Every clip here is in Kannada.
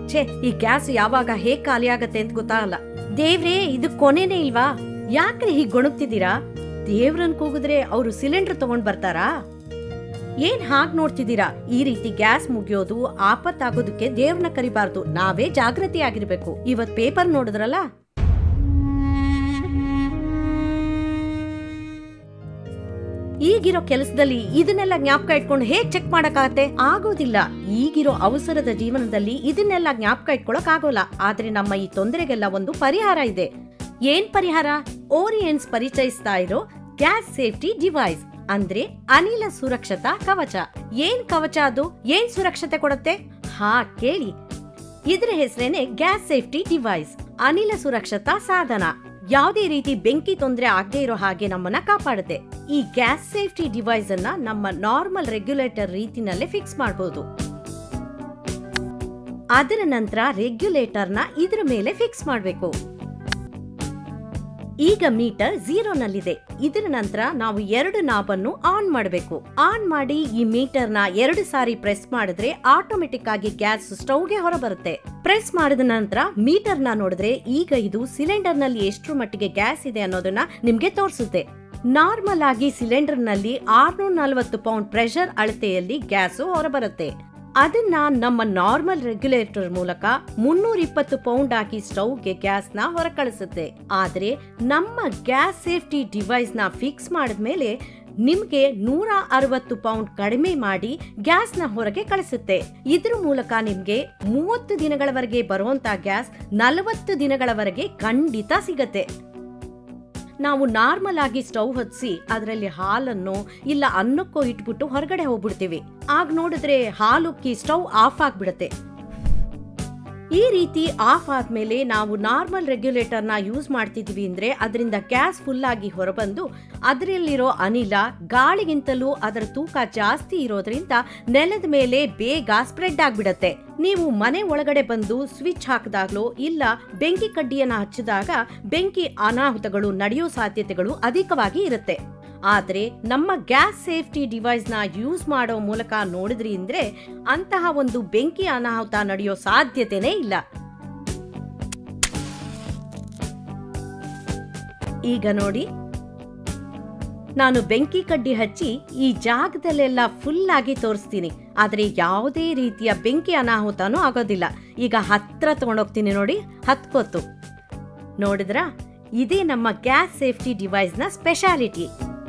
ಛೇ ಈ ಗ್ಯಾಸ್ ಯಾವಾಗ ಹೇಗ್ ಖಾಲಿ ಆಗತ್ತೆ ಅಂತ ಗೊತ್ತಾಗಲ್ಲ ದೇವ್ರೇ ಇದು ಕೊನೆನೇ ಇಲ್ವಾ ಯಾಕ್ರೆ ಹೀಗ್ ಗೊಣಗ್ತಿದ್ದೀರಾ ದೇವ್ರನ್ ಕೂಗಿದ್ರೆ ಅವರು ಸಿಲಿಂಡರ್ ತಗೊಂಡ್ ಬರ್ತಾರಾ ಏನ್ ಹಾಗ್ ನೋಡ್ತಿದ್ದೀರಾ ಈ ರೀತಿ ಗ್ಯಾಸ್ ಮುಗಿಯೋದು ಆಪತ್ತಾಗೋದಕ್ಕೆ ದೇವ್ರನ್ನ ಕರಿಬಾರ್ದು ನಾವೇ ಜಾಗೃತಿ ಆಗಿರ್ಬೇಕು ಇವತ್ ಪೇಪರ್ ನೋಡಿದ್ರಲ್ಲ ಈಗಿರೋ ಕೆಲಸದಲ್ಲಿ ಇದನ್ನೆಲ್ಲ ಜ್ಞಾಪಕ ಇಟ್ಕೊಂಡು ಹೇಗ್ ಚೆಕ್ ಮಾಡಕ್ಕಾಗತ್ತೆ ಆಗೋದಿಲ್ಲ ಈಗಿರೋ ಅವಸರದ ಜೀವನದಲ್ಲಿ ಇದನ್ನೆಲ್ಲ ಜ್ಞಾಪಕ ಇಟ್ಕೊಳಕ್ ಆಗೋಲ್ಲ ಆದ್ರೆ ನಮ್ಮ ಈ ತೊಂದರೆಗೆಲ್ಲ ಒಂದು ಪರಿಹಾರ ಇದೆ ಏನ್ ಪರಿಹಾರ ಓರಿಯನ್ಸ್ ಪರಿಚಯಿಸ್ತಾ ಇರೋ ಗ್ಯಾಸ್ ಸೇಫ್ಟಿ ಡಿವೈಸ್ ಅಂದ್ರೆ ಅನಿಲ ಸುರಕ್ಷತಾ ಕವಚ ಏನ್ ಕವಚ ಅದು ಏನ್ ಸುರಕ್ಷತೆ ಕೊಡುತ್ತೆ ಹಾ ಕೇಳಿ ಇದ್ರ ಹೆಸರೇನೆ ಗ್ಯಾಸ್ ಸೇಫ್ಟಿ ಡಿವೈಸ್ ಅನಿಲ ಸುರಕ್ಷತಾ ಸಾಧನ ಯಾವುದೇ ರೀತಿ ಬೆಂಕಿ ತೊಂದರೆ ಆಗದೆ ಇರೋ ಹಾಗೆ ನಮ್ಮನ್ನ ಕಾಪಾಡುತ್ತೆ ಈ ಗ್ಯಾಸ್ ಸೇಫ್ಟಿ ಡಿವೈಸ್ ಅನ್ನ ನಮ್ಮ ನಾರ್ಮಲ್ ರೆಗ್ಯುಲೇಟರ್ ರೀತಿನಲ್ಲೇ ಫಿಕ್ಸ್ ಮಾಡಬಹುದು ಅದರ ನಂತರ ರೆಗ್ಯುಲೇಟರ್ನ ಇದ್ರ ಮೇಲೆ ಫಿಕ್ಸ್ ಮಾಡಬೇಕು ಈಗ ಮೀಟರ್ ಝೀರೋನಲ್ಲಿದೆ ಇದರ ನಂತರ ನಾವು ಎರಡು ನಾಬನ್ನು ಆನ್ ಮಾಡಬೇಕು ಆನ್ ಮಾಡಿ ಈ ಮೀಟರ್ನ ಎರಡು ಸಾರಿ ಪ್ರೆಸ್ ಮಾಡಿದ್ರೆ ಆಟೋಮೆಟಿಕ್ ಆಗಿ ಗ್ಯಾಸ್ ಸ್ಟವ್ಗೆ ಹೊರಬರುತ್ತೆ ಪ್ರೆಸ್ ಮಾಡಿದ ನಂತರ ಮೀಟರ್ನ ನೋಡಿದ್ರೆ ಈಗ ಇದು ಸಿಲಿಂಡರ್ ನಲ್ಲಿ ಎಷ್ಟರ ಮಟ್ಟಿಗೆ ಗ್ಯಾಸ್ ಇದೆ ಅನ್ನೋದನ್ನ ನಿಮ್ಗೆ ತೋರಿಸುತ್ತೆ ನಾರ್ಮಲ್ ಆಗಿ ಸಿಲಿಂಡರ್ ನಲ್ಲಿ ಆರ್ನೂರ ನಲವತ್ತು ಪೌಂಡ್ ಪ್ರೆಷರ್ ಅಳತೆಯಲ್ಲಿ ಗ್ಯಾಸ್ ಹೊರಬರುತ್ತೆ ಅದನ್ನ ನಮ್ಮ ನಾರ್ಮಲ್ ರೆಗ್ಯುಲೇಟರ್ ಮೂಲಕ ಮುನ್ನೂರ ಇಪ್ಪತ್ತು ಪೌಂಡ್ ಹಾಕಿ ಸ್ಟವ್ಗೆ ಗ್ಯಾಸ್ ನ ಹೊರಕಳಿಸುತ್ತೆ ಆದ್ರೆ ನಮ್ಮ ಗ್ಯಾಸ್ ಸೇಫ್ಟಿ ಡಿವೈಸ್ ನ ಫಿಕ್ಸ್ ಮಾಡಿದ್ಮೇಲೆ ನಿಮ್ಗೆ ನೂರ ಅರವತ್ತು ಪೌಂಡ್ ಕಡಿಮೆ ಮಾಡಿ ಗ್ಯಾಸ್ ನ ಹೊರಗೆ ಕಳಿಸುತ್ತೆ ಇದ್ರ ಮೂಲಕ ನಿಮ್ಗೆ ಮೂವತ್ತು ದಿನಗಳವರೆಗೆ ಬರುವಂತ ಗ್ಯಾಸ್ ನಲವತ್ತು ದಿನಗಳವರೆಗೆ ಖಂಡಿತ ಸಿಗತ್ತೆ ನಾವು ನಾರ್ಮಲ್ ಆಗಿ ಸ್ಟವ್ ಹೊತ್ಸಿ ಅದರಲ್ಲಿ ಹಾಲನ್ನು ಇಲ್ಲ ಅನ್ನಕ್ಕೋ ಇಟ್ಬಿಟ್ಟು ಹೊರಗಡೆ ಹೋಗ್ಬಿಡ್ತೀವಿ ಆಗ ನೋಡಿದ್ರೆ ಹಾಲುಕ್ಕಿ ಸ್ಟವ್ ಆಫ್ ಆಗ್ಬಿಡತ್ತೆ ಈ ರೀತಿ ಆಫ್ ಆದ್ಮೇಲೆ ನಾವು ನಾರ್ಮಲ್ ರೆಗ್ಯುಲೇಟರ್ನ ಯೂಸ್ ಮಾಡ್ತಿದ್ವಿ ಅಂದ್ರೆ ಅದರಿಂದ ಗ್ಯಾಸ್ ಫುಲ್ ಆಗಿ ಹೊರಬಂದು ಅದರಲ್ಲಿರೋ ಅನಿಲ ಗಾಳಿಗಿಂತಲೂ ಅದರ ತೂಕ ಜಾಸ್ತಿ ಇರೋದ್ರಿಂದ ನೆಲದ ಮೇಲೆ ಬೇಗ ಸ್ಪ್ರೆಡ್ ಆಗ್ಬಿಡತ್ತೆ ನೀವು ಮನೆ ಒಳಗಡೆ ಬಂದು ಸ್ವಿಚ್ ಹಾಕಿದಾಗ್ಲೋ ಇಲ್ಲ ಬೆಂಕಿ ಕಡ್ಡಿಯನ್ನ ಹಚ್ಚಿದಾಗ ಬೆಂಕಿ ಅನಾಹುತಗಳು ನಡೆಯೋ ಸಾಧ್ಯತೆಗಳು ಅಧಿಕವಾಗಿ ಇರುತ್ತೆ ಆದ್ರೆ ನಮ್ಮ ಗ್ಯಾಸ್ ಸೇಫ್ಟಿ ಡಿವೈಸ್ ನ ಯೂಸ್ ಮಾಡೋ ಮೂಲಕ ನೋಡಿದ್ರಿ ಅಂದ್ರೆ ಅಂತಹ ಒಂದು ಬೆಂಕಿ ಅನಾಹುತ ನಡೆಯೋ ಸಾಧ್ಯತೆನೇ ಇಲ್ಲ ಈಗ ನೋಡಿ ನಾನು ಬೆಂಕಿ ಕಡ್ಡಿ ಹಚ್ಚಿ ಈ ಜಾಗದಲ್ಲೆಲ್ಲ ಫುಲ್ ಆಗಿ ತೋರಿಸ್ತೀನಿ ಆದ್ರೆ ಯಾವುದೇ ರೀತಿಯ ಬೆಂಕಿ ಅನಾಹುತನೂ ಆಗೋದಿಲ್ಲ ಈಗ ಹತ್ರ ತಗೊಂಡೋಗ್ತೀನಿ ನೋಡಿ ಹತ್ಕೋತು ನೋಡಿದ್ರಾ ಇದೇ ನಮ್ಮ ಗ್ಯಾಸ್ ಸೇಫ್ಟಿ ಡಿವೈಸ್ನ ಸ್ಪೆಷಾಲಿಟಿ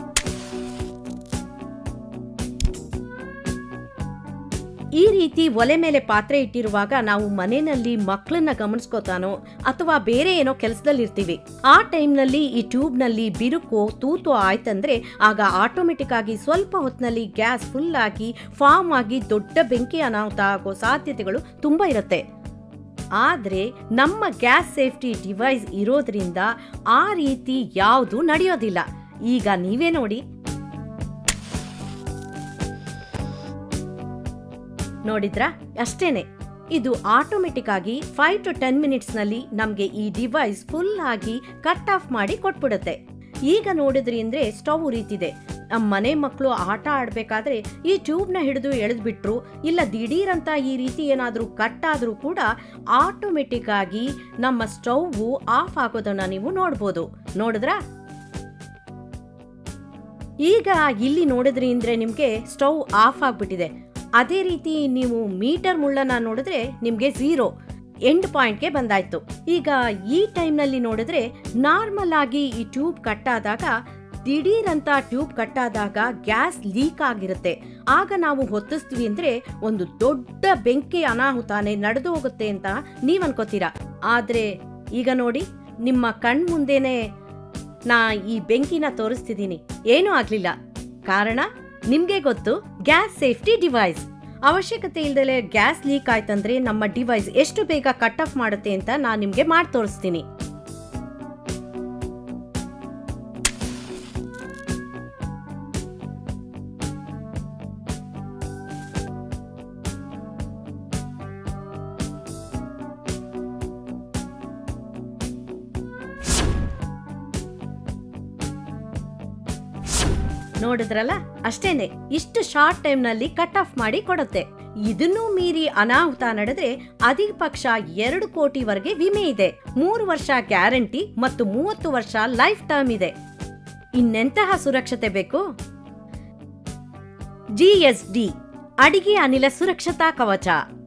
ಈ ರೀತಿ ಒಲೆ ಮೇಲೆ ಪಾತ್ರೆ ಇಟ್ಟಿರುವಾಗ ನಾವು ಮನೆಯಲ್ಲಿ ಮಕ್ಕಳನ್ನ ಗಮನಿಸ್ಕೋತಾನೋ ಅಥವಾ ಬೇರೆ ಏನೋ ಕೆಲಸದಲ್ಲಿ ಇರ್ತೀವಿ ಆ ಟೈಮ್ನಲ್ಲಿ ಈ ಟ್ಯೂಬ್ನಲ್ಲಿ ಬಿರುಕೋ ತೂತು ಆಯ್ತಂದ್ರೆ ಆಗ ಆಟೋಮೆಟಿಕ್ ಆಗಿ ಸ್ವಲ್ಪ ಹೊತ್ತಿನಲ್ಲಿ ಗ್ಯಾಸ್ ಫುಲ್ ಆಗಿ ಫಾರ್ಮ್ ಆಗಿ ದೊಡ್ಡ ಬೆಂಕಿ ಅನಾಹುತ ಆಗೋ ಸಾಧ್ಯತೆಗಳು ತುಂಬಾ ಇರುತ್ತೆ ಆದ್ರೆ ನಮ್ಮ ಗ್ಯಾಸ್ ಸೇಫ್ಟಿ ಡಿವೈಸ್ ಇರೋದ್ರಿಂದ ಆ ರೀತಿ ಯಾವುದು ನಡೆಯೋದಿಲ್ಲ ಈಗ ನೀವೇ ನೋಡಿ ನೋಡಿದ್ರಾ ಅಷ್ಟೇನೆ ಇದು ಆಟೋಮೆಟಿಕ್ ಆಗಿ ಫೈವ್ ಟು ಟೆನ್ ಮಿನಿಟ್ಸ್ ನಲ್ಲಿ ನಮ್ಗೆ ಈ ಡಿವೈಸ್ ಫುಲ್ ಆಗಿ ಕಟ್ ಆಫ್ ಮಾಡಿ ಕೊಟ್ಬಿಡುತ್ತೆ ಈಗ ನೋಡಿದ್ರಿ ಅಂದ್ರೆ ಸ್ಟವ್ ಉರಿತಿದೆ ನಮ್ಮ ಮನೆ ಮಕ್ಕಳು ಆಟ ಆಡ್ಬೇಕಾದ್ರೆ ಈ ಟ್ಯೂಬ್ನ ಹಿಡಿದು ಎಳೆದ್ಬಿಟ್ರು ಇಲ್ಲ ದಿಢೀರಂತ ಈ ರೀತಿ ಏನಾದರೂ ಕಟ್ ಆದ್ರೂ ಕೂಡ ಆಟೋಮೆಟಿಕ್ ಆಗಿ ನಮ್ಮ ಸ್ಟವ್ ಆಫ್ ಆಗೋದನ್ನ ನೀವು ನೋಡ್ಬೋದು ನೋಡಿದ್ರಾ ಈಗ ಇಲ್ಲಿ ನೋಡಿದ್ರಿ ಅಂದ್ರೆ ನಿಮ್ಗೆ ಸ್ಟವ್ ಆಫ್ ಆಗ್ಬಿಟ್ಟಿದೆ ಅದೇ ರೀತಿ ನೀವು ಮೀಟರ್ ಮುಳ್ಳನ್ನ ನೋಡಿದ್ರೆ ನಿಮ್ಗೆ ಝೀರೋ ಎಂಡ್ ಪಾಯಿಂಟ್ಗೆ ಬಂದಾಯ್ತು ಈಗ ಈ ಟೈಮ್ನಲ್ಲಿ ನೋಡಿದ್ರೆ ನಾರ್ಮಲ್ ಆಗಿ ಈ ಟ್ಯೂಬ್ ಕಟ್ ಆದಾಗ ದಿಢೀರಂತ ಟ್ಯೂಬ್ ಕಟ್ ಆದಾಗ ಗ್ಯಾಸ್ ಲೀಕ್ ಆಗಿರುತ್ತೆ ಆಗ ನಾವು ಹೊತ್ತಿಸ್ತೀವಿ ಅಂದ್ರೆ ಒಂದು ದೊಡ್ಡ ಬೆಂಕಿ ಅನಾಹುತಾನೆ ನಡೆದು ಹೋಗುತ್ತೆ ಅಂತ ನೀವ್ ಅನ್ಕೋತೀರಾ ಆದ್ರೆ ಈಗ ನೋಡಿ ನಿಮ್ಮ ಕಣ್ ಮುಂದೆನೆ ನಾ ಈ ಬೆಂಕಿನ ತೋರಿಸ್ತಿದ್ದೀನಿ ಏನೂ ಆಗ್ಲಿಲ್ಲ ಕಾರಣ ನಿಮ್ಗೆ ಗೊತ್ತು ಗ್ಯಾಸ್ ಸೇಫ್ಟಿ ಡಿವೈಸ್ ಅವಶ್ಯಕತೆ ಇಲ್ದಲೆ ಗ್ಯಾಸ್ ಲೀಕ್ ಆಯ್ತಂದ್ರೆ ನಮ್ಮ ಡಿವೈಸ್ ಎಷ್ಟು ಬೇಗ ಕಟ್ ಆಫ್ ಮಾಡುತ್ತೆ ಅಂತ ನಾನು ನಿಮ್ಗೆ ಮಾಡಿ ತೋರಿಸ್ತೀನಿ ನೋಡಿದ್ರಲ್ಲ ಅಷ್ಟೇನೆ ಇಷ್ಟು ಶಾರ್ಟ್ ಟೈಮ್ ನಲ್ಲಿ ಕಟ್ ಆಫ್ ಮಾಡಿ ಕೊಡುತ್ತೆ ಇದನ್ನೂ ಮೀರಿ ಅನಾಹುತ ನಡೆದ್ರೆ ಅಧಿಕ ಪಕ್ಷ ಎರಡು ಕೋಟಿವರೆಗೆ ವಿಮೆ ಇದೆ ಮೂರು ವರ್ಷ ಗ್ಯಾರಂಟಿ ಮತ್ತು ಮೂವತ್ತು ವರ್ಷ ಲೈಫ್ ಟರ್ಮ್ ಇದೆ ಇನ್ನೆಂತಹ ಸುರಕ್ಷತೆ ಬೇಕು ಜಿಎಸ್ಡಿ ಅಡಿಗೆ ಅನಿಲ ಸುರಕ್ಷತಾ ಕವಚ